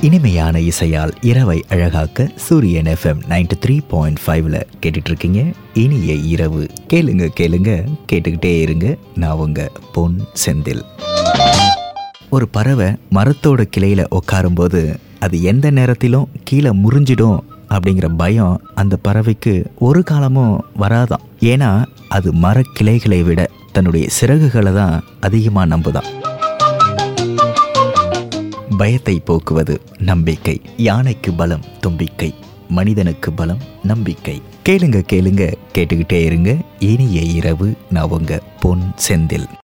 இனிமையான இசையால் இரவை அழகாக்க சூரியன் எஃப்எம் நைன்டி த்ரீ பாயிண்ட் ஃபைவ்ல கேட்டுட்டு இருக்கீங்க இனிய இரவு கேளுங்க கேளுங்க கேட்டுக்கிட்டே இருங்க நான் உங்க பொன் செந்தில் ஒரு பறவை மரத்தோட கிளையில உட்காரும்போது அது எந்த நேரத்திலும் கீழே முறிஞ்சிடும் அப்படிங்கிற பயம் அந்த பறவைக்கு ஒரு காலமும் வராதாம் ஏன்னா அது மரக்கிளைகளை விட தன்னுடைய சிறகுகளை தான் அதிகமாக நம்புதான் பயத்தை போக்குவது நம்பிக்கை யானைக்கு பலம் தும்பிக்கை மனிதனுக்கு பலம் நம்பிக்கை கேளுங்க கேளுங்க கேட்டுக்கிட்டே இருங்க இனிய இரவு நான் உங்க பொன் செந்தில்